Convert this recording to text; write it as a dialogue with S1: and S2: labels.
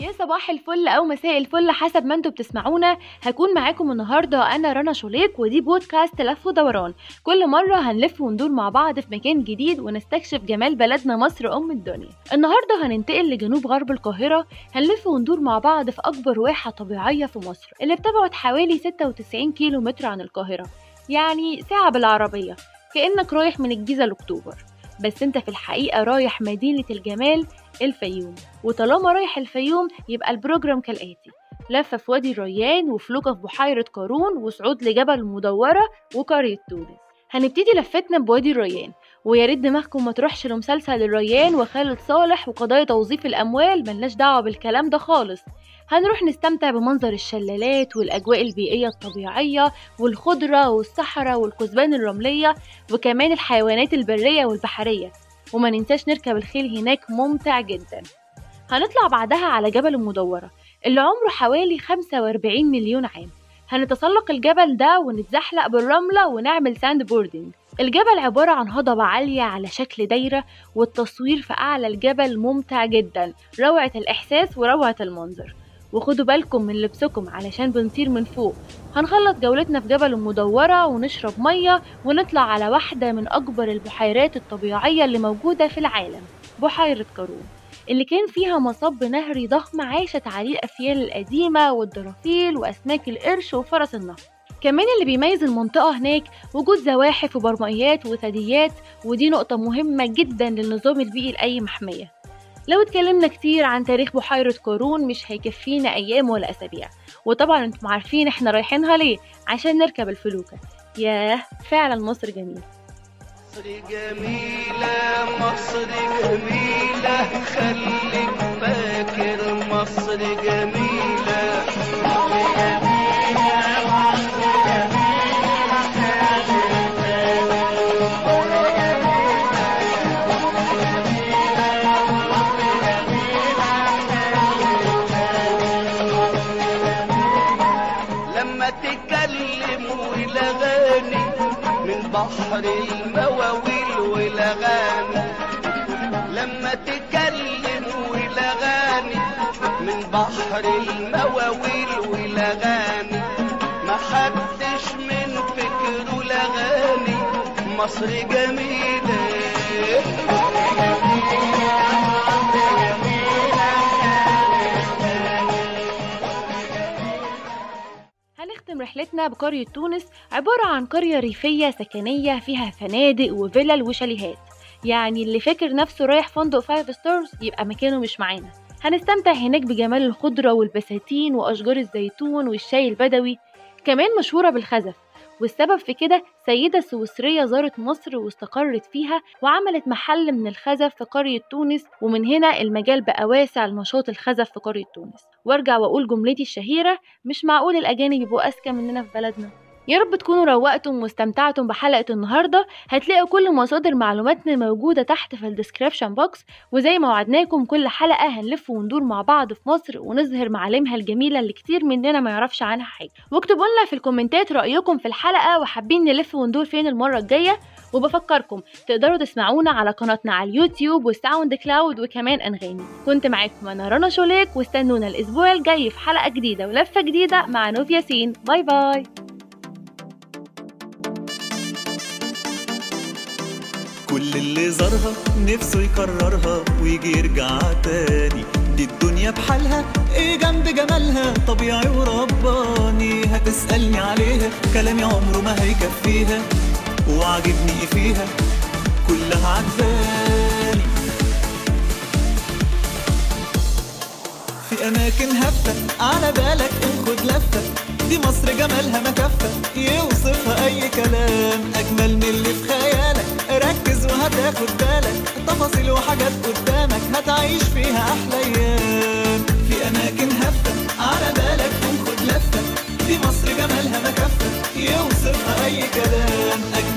S1: يا صباح الفل او مساء الفل حسب ما انتوا بتسمعونا هكون معاكم النهارده انا رنا شوليك ودي بودكاست لف ودوران كل مره هنلف وندور مع بعض في مكان جديد ونستكشف جمال بلدنا مصر ام الدنيا النهارده هننتقل لجنوب غرب القاهره هنلف وندور مع بعض في اكبر واحه طبيعيه في مصر اللي بتبعد حوالي 96 كيلو متر عن القاهره يعني ساعه بالعربيه كانك رايح من الجيزه لاكتوبر بس انت في الحقيقه رايح مدينه الجمال الفيوم وطالما رايح الفيوم يبقى البروجرام كالآتي لفة في وادي الريان وفلوكة في بحيرة قارون وصعود لجبل المدورة وقرية تونس هنبتدي لفتنا بوادي الريان ويا ريت دماغكم ما تروحش لمسلسل الريان وخالد صالح وقضايا توظيف الأموال ملناش دعوة بالكلام ده خالص هنروح نستمتع بمنظر الشلالات والأجواء البيئية الطبيعية والخضرة والصحراء والكثبان الرملية وكمان الحيوانات البرية والبحرية وما ننساش نركب الخيل هناك ممتع جدا هنطلع بعدها على جبل المدورة اللي عمره حوالي 45 مليون عام هنتسلق الجبل ده ونتزحلق بالرملة ونعمل ساند بوردنج الجبل عبارة عن هضبة عالية على شكل دايرة والتصوير في أعلى الجبل ممتع جدا روعة الإحساس وروعة المنظر وخدوا بالكم من لبسكم علشان بنطير من فوق هنخلص جولتنا في جبل المدورة ونشرب مية ونطلع على واحدة من أكبر البحيرات الطبيعية اللي موجودة في العالم بحيرة قارون اللي كان فيها مصب نهري ضخم عاشت عليه الأفيال القديمة والدرافيل وأسماك القرش وفرس النهر كمان اللي بيميز المنطقة هناك وجود زواحف وبرمائيات وثدييات ودي نقطة مهمة جدا للنظام البيئي لأي محمية لو اتكلمنا كتير عن تاريخ بحيرة قارون مش هيكفينا أيام ولا أسابيع وطبعا انتم عارفين احنا رايحينها ليه عشان نركب الفلوكة ياه فعلا مصر جميل
S2: مصر جميلة مصر جميلة خليك فاكر مصر جميلة لما تتكلم والأغاني من بحر المواويل والأغاني لما تتكلم والأغاني من بحر المواويل والأغاني ما حدش من فكره الأغاني مصر جميلة
S1: هنختم رحلتنا بقرية تونس عبارة عن قرية ريفية سكنية فيها فنادق وفلل وشاليهات يعني اللي فاكر نفسه رايح فندق فايف ستارز يبقى مكانه مش معانا هنستمتع هناك بجمال الخضرة والبساتين وأشجار الزيتون والشاي البدوي كمان مشهورة بالخزف والسبب في كده سيدة سويسرية زارت مصر واستقرت فيها وعملت محل من الخزف في قرية تونس ومن هنا المجال بقى واسع لنشاط الخزف في قرية تونس وارجع واقول جملتي الشهيرة مش معقول الأجانب يبقوا أذكى مننا في بلدنا يا رب تكونوا روقتم واستمتعتم بحلقة النهاردة هتلاقوا كل مصادر معلوماتنا موجودة تحت في الديسكريبشن بوكس وزي ما وعدناكم كل حلقة هنلف وندور مع بعض في مصر ونظهر معالمها الجميلة اللي كتير مننا ما يعرفش عنها حاجة واكتبوا لنا في الكومنتات رأيكم في الحلقة وحابين نلف وندور فين المرة الجاية وبفكركم تقدروا تسمعونا على قناتنا على اليوتيوب والساوند كلاود وكمان أنغامي كنت معاكم أنا رنا شوليك واستنونا الأسبوع الجاي في حلقة جديدة ولفة جديدة مع نوف ياسين باي باي
S3: كل اللي زارها نفسه يكررها ويجي يرجع تاني دي الدنيا بحالها ايه جنب جمالها طبيعي ورباني هتسألني عليها كلامي عمره ما هيكفيها وعاجبني ايه فيها كلها عجباني في اماكن هفة على بالك خد لفة دي مصر جمالها ما كفة يوصفها اي كلام اجمل من اللي في خيالك ركز وهتاخد بالك تفاصيل وحاجات قدامك هتعيش فيها احلى ايام في اماكن هفة على بالك خد لفة دي مصر جمالها ما كفة يوصفها اي كلام اجمل